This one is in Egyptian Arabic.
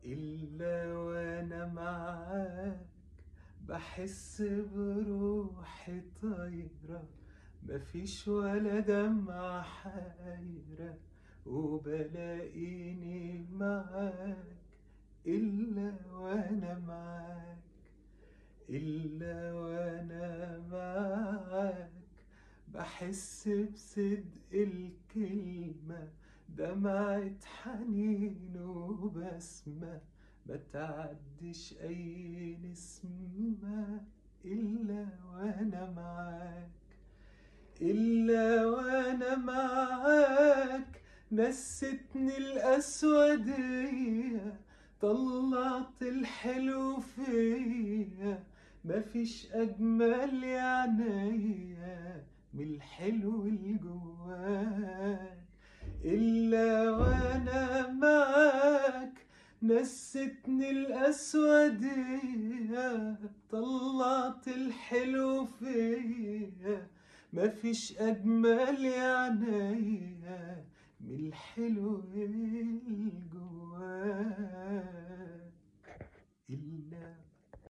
إلا وأنا معاك بحس بروحي طايرة مفيش ولا دمعة حايرة وبلاقيني معاك إلا وأنا معاك إلا وأنا معاك بحس بصدق الكلمة دمعة حنين وبسمة ما تعدش أي نسمة إلا وأنا معاك إلا وأنا معاك نستني الأسودية طلعت الحلو فيا مفيش أجمل يا عينيا من الحلو الجواك إلا وأنا معاك نستني الأسودية طلعت الحلو فيا مفيش أجمل يا عينيا من الحلو